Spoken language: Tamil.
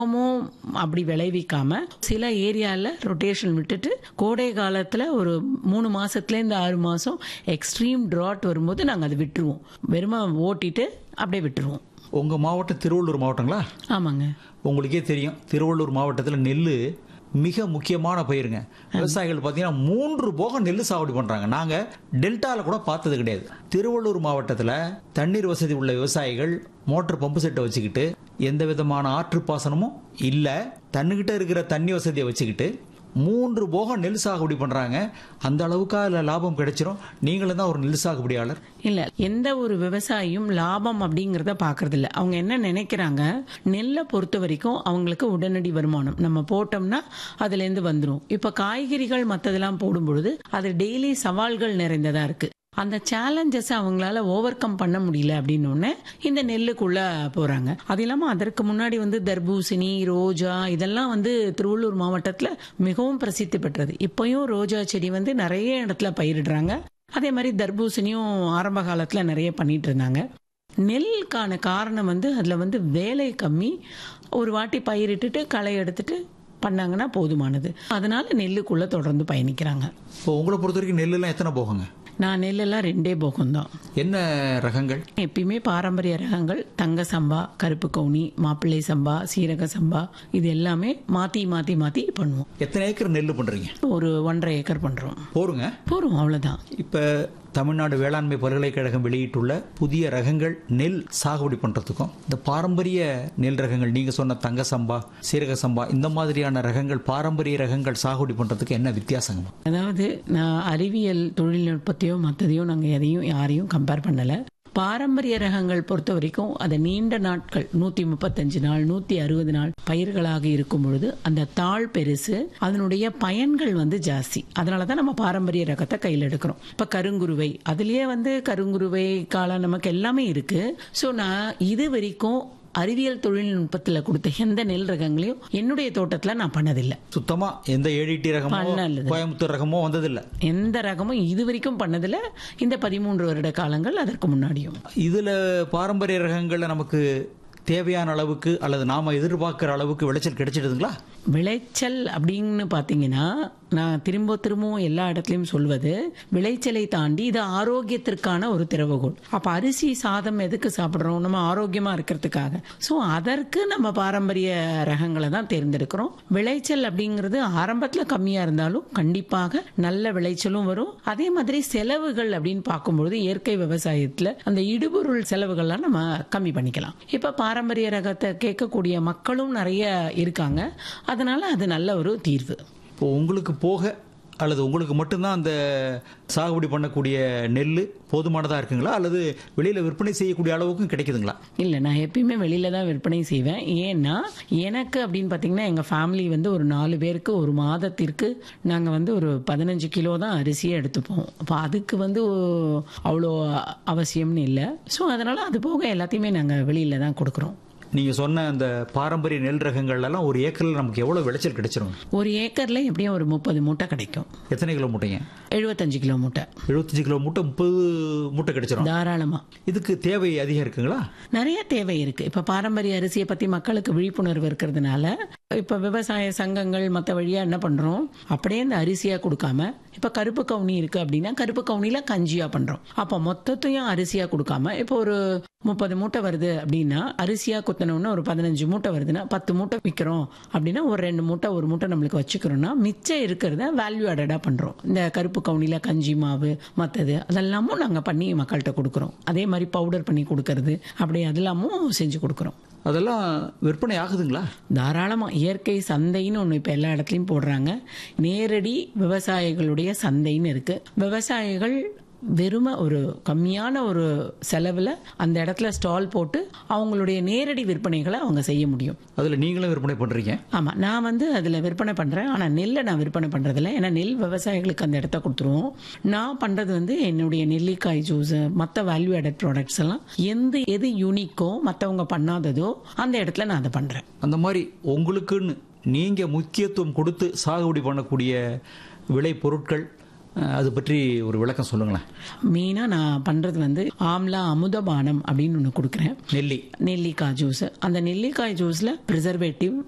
எப்பவும் அப்படி விளைவிக்காம சில ஏரியால ரொட்டேஷன் விட்டுட்டு கோடை காலத்துல ஒரு மூணு மாசத்துல இருந்து ஆறு மாசம் எக்ஸ்ட்ரீம் drought வரும்போது நாங்க அதை விட்டுருவோம் வெறும ஓட்டிட்டு அப்படியே விட்டுருவோம் உங்க மாவட்டம் திருவள்ளூர் மாவட்டங்களா ஆமாங்க உங்களுக்கே தெரியும் திருவள்ளூர் மாவட்டத்தில் நெல் மிக முக்கியமான பயிருங்க விவசாயிகள் பார்த்தீங்கன்னா மூன்று போகம் நெல் சாகுபடி பண்ணுறாங்க நாங்கள் டெல்டாவில் கூட பார்த்தது கிடையாது திருவள்ளூர் மாவட்டத்தில் தண்ணீர் வசதி உள்ள விவசாயிகள் மோட்டர் பம்பு செட்டை வச்சுக்கிட்டு எந்த விதமான ஆற்று பாசனமும் இல்லை தன்னுகிட்ட இருக்கிற தண்ணி வசதியை வச்சுக்கிட்டு மூன்று போகம் நெல் சாகுபடி பண்ணுறாங்க அந்த அளவுக்கு அதில் லாபம் கிடைச்சிரும் நீங்களும் தான் ஒரு நெல் சாகுபடியாளர் இல்ல எந்த ஒரு விவசாயியும் லாபம் அப்படிங்கறத பாக்குறது இல்ல அவங்க என்ன நினைக்கிறாங்க நெல்லை பொறுத்த வரைக்கும் அவங்களுக்கு உடனடி வருமானம் நம்ம போட்டோம்னா அதுல இருந்து வந்துரும் இப்ப காய்கறிகள் மத்ததெல்லாம் போடும் பொழுது அது டெய்லி சவால்கள் நிறைந்ததா இருக்கு அந்த சேலஞ்சஸ் அவங்களால ஓவர் கம் பண்ண முடியல அப்படின்னு உடனே இந்த நெல்லுக்குள்ள போறாங்க அது இல்லாம அதற்கு முன்னாடி வந்து தர்பூசணி ரோஜா இதெல்லாம் வந்து திருவள்ளூர் மாவட்டத்துல மிகவும் பிரசித்தி பெற்றது இப்பயும் ரோஜா செடி வந்து நிறைய இடத்துல பயிரிடுறாங்க அதே மாதிரி தர்பூசணியும் ஆரம்ப காலத்துல நிறைய பண்ணிட்டு இருந்தாங்க நெல்லுக்கான காரணம் வந்து அதுல வந்து வேலை கம்மி ஒரு வாட்டி பயிரிட்டுட்டு களை எடுத்துட்டு பண்ணாங்கன்னா போதுமானது அதனால நெல்லுக்குள்ள தொடர்ந்து பயணிக்கிறாங்க இப்போ உங்களை பொறுத்த வரைக்கும் நெல்லுலாம் எத்தனை போகுங்க நான் நெல்லெல்லாம் ரெண்டே போகம் தான் என்ன ரகங்கள் எப்பயுமே பாரம்பரிய ரகங்கள் தங்க சம்பா கருப்பு கவுனி மாப்பிள்ளை சம்பா சீரக சம்பா இது எல்லாமே மாத்தி மாத்தி மாத்தி பண்ணுவோம் எத்தனை ஏக்கர் நெல் பண்ணுறீங்க ஒரு ஒன்றரை ஏக்கர் பண்றோம் போருங்க போறோம் அவ்வளவுதான் இப்போ தமிழ்நாடு வேளாண்மை பல்கலைக்கழகம் வெளியிட்டுள்ள புதிய ரகங்கள் நெல் சாகுபடி பண்ணுறதுக்கும் இந்த பாரம்பரிய நெல் ரகங்கள் நீங்கள் சொன்ன தங்க சம்பா சீரக சம்பா இந்த மாதிரியான ரகங்கள் பாரம்பரிய ரகங்கள் சாகுபடி பண்ணுறதுக்கு என்ன வித்தியாசங்க அதாவது நான் அறிவியல் தொழில்நுட்பத்தையோ மற்றதையோ நாங்கள் எதையும் யாரையும் கம்பேர் பண்ணல பாரம்பரிய ரகங்கள் பொறுத்த வரைக்கும் அது நீண்ட நாட்கள் நூத்தி முப்பத்தஞ்சு நாள் நூத்தி அறுபது நாள் பயிர்களாக இருக்கும் பொழுது அந்த தாழ் பெருசு அதனுடைய பயன்கள் வந்து ஜாஸ்தி அதனால தான் நம்ம பாரம்பரிய ரகத்தை கையில் எடுக்கிறோம் இப்ப கருங்குருவை அதுலயே வந்து கருங்குருவை காளான் நமக்கு எல்லாமே இருக்கு ஸோ நான் இது வரைக்கும் அறிவியல் தொழில்நுட்பத்துல கொடுத்த எந்த நெல் ரகங்களையும் என்னுடைய தோட்டத்துல நான் பண்ணதில்லை சுத்தமாக எந்த ஏடிடி ரகமோ பண்ணல. கோயம்புத்தூர் ரகமோ வந்ததில்லை எந்த ரகமும் இது வரைக்கும் பண்ணதில்ல இந்த பதிமூன்று வருட காலங்கள் அதற்கு முன்னாடியும் இதில் பாரம்பரிய ரகங்களில் நமக்கு தேவையான அளவுக்கு அல்லது நாம் எதிர்பார்க்குற அளவுக்கு விளைச்சல் கிடைச்சிடுதுங்களா விளைச்சல் அப்படின்னு பாத்தீங்கன்னா நான் திரும்ப திரும்பவும் எல்லா இடத்துலயும் சொல்வது விளைச்சலை தாண்டி இது ஆரோக்கியத்திற்கான ஒரு திறவுகோல் அப்ப அரிசி சாதம் எதுக்கு சாப்பிடுறோம் நம்ம ஆரோக்கியமா இருக்கிறதுக்காக சோ அதற்கு நம்ம பாரம்பரிய ரகங்களை தான் தேர்ந்தெடுக்கிறோம் விளைச்சல் அப்படிங்கிறது ஆரம்பத்துல கம்மியா இருந்தாலும் கண்டிப்பாக நல்ல விளைச்சலும் வரும் அதே மாதிரி செலவுகள் அப்படின்னு பார்க்கும்பொழுது இயற்கை விவசாயத்துல அந்த இடுபொருள் செலவுகள்லாம் நம்ம கம்மி பண்ணிக்கலாம் இப்ப பாரம்பரிய ரகத்தை கேட்கக்கூடிய மக்களும் நிறைய இருக்காங்க அதனால அது நல்ல ஒரு தீர்வு இப்போ உங்களுக்கு போக அல்லது உங்களுக்கு மட்டும்தான் அந்த சாகுபடி பண்ணக்கூடிய நெல் போதுமானதாக இருக்குங்களா அல்லது வெளியில் விற்பனை செய்யக்கூடிய அளவுக்கும் கிடைக்குதுங்களா இல்லை நான் எப்பயுமே வெளியில தான் விற்பனை செய்வேன் ஏன்னா எனக்கு அப்படின்னு பார்த்தீங்கன்னா எங்கள் ஃபேமிலி வந்து ஒரு நாலு பேருக்கு ஒரு மாதத்திற்கு நாங்கள் வந்து ஒரு பதினஞ்சு கிலோ தான் அரிசியே எடுத்துப்போம் அப்போ அதுக்கு வந்து அவ்வளோ அவசியம்னு இல்லை ஸோ அதனால் அது போக எல்லாத்தையுமே நாங்கள் வெளியில தான் கொடுக்குறோம் நீங்கள் சொன்ன அந்த பாரம்பரிய நெல் ரகங்கள்லாம் ஒரு ஏக்கரில் நமக்கு எவ்வளோ விளைச்சல் கிடைச்சிரும் ஒரு ஏக்கரில் எப்படியும் ஒரு முப்பது மூட்டை கிடைக்கும் எத்தனை கிலோ மூட்டைங்க எழுபத்தஞ்சு கிலோ மூட்டை எழுபத்தஞ்சு கிலோ மூட்டை முப்பது மூட்டை கிடைச்சிரும் தாராளமாக இதுக்கு தேவை அதிகம் இருக்குங்களா நிறைய தேவை இருக்கு இப்ப பாரம்பரிய அரிசியை பத்தி மக்களுக்கு விழிப்புணர்வு இருக்கிறதுனால இப்ப விவசாய சங்கங்கள் மத்த வழியா என்ன பண்றோம் அப்படியே இந்த அரிசியா கொடுக்காம இப்ப கருப்பு கவுனி இருக்கு அப்படின்னா கருப்பு கவுனில கஞ்சியா பண்றோம் அப்ப மொத்தத்தையும் அரிசியா கொடுக்காம இப்போ ஒரு முப்பது மூட்டை வருது அப்படின்னா அரிசியா குத்தணும்னா ஒரு பதினஞ்சு மூட்டை வருதுன்னா பத்து மூட்டை விற்கிறோம் அப்படின்னா ஒரு ரெண்டு மூட்டை ஒரு மூட்டை நம்மளுக்கு வச்சுக்கிறோம்னா மிச்சம் இருக்கிறத வேல்யூ ஆடடா பண்றோம் இந்த கருப்பு கவுனில கஞ்சி மாவு மற்றது அதெல்லாமும் நாங்க பண்ணி மக்கள்கிட்ட கொடுக்குறோம் அதே மாதிரி பவுடர் பண்ணி கொடுக்கறது அப்படி அதெல்லாமும் செஞ்சு கொடுக்குறோம் அதெல்லாம் விற்பனை ஆகுதுங்களா தாராளமா இயற்கை சந்தைன்னு ஒன்று இப்போ எல்லா இடத்துலையும் போடுறாங்க நேரடி விவசாயிகளுடைய சந்தைன்னு இருக்கு விவசாயிகள் வெறும ஒரு கம்மியான ஒரு செலவில் அந்த இடத்துல ஸ்டால் போட்டு அவங்களுடைய நேரடி விற்பனைகளை அவங்க செய்ய முடியும் அதில் நீங்களும் விற்பனை பண்ணுறீங்க ஆமா நான் வந்து அதுல விற்பனை பண்றேன் ஆனா நெல்லை நான் விற்பனை பண்றதில்ல ஏன்னா நெல் விவசாயிகளுக்கு அந்த இடத்த கொடுத்துருவோம் நான் பண்றது வந்து என்னுடைய நெல்லிக்காய் ஜூஸ் மற்ற வேல்யூ ஆடட் ப்ராடக்ட்ஸ் எல்லாம் எந்த எது யூனிக்கோ மற்றவங்க பண்ணாததோ அந்த இடத்துல நான் அதை பண்றேன் அந்த மாதிரி உங்களுக்குன்னு நீங்கள் முக்கியத்துவம் கொடுத்து சாகுபடி பண்ணக்கூடிய விளை பொருட்கள் அஹ், அது பற்றி ஒரு விளக்கம் சொல்லுங்களேன் மெயினா நான் பண்றது வந்து ஆம்லா அமுதபானம் அப்படின்னு ஒன்று கொடுக்குறேன் நெல்லி நெல்லிக்காய் ஜூஸ் அந்த நெல்லிக்காய் ஜூஸ்ல ப்ரிசர்வேட்டிவ்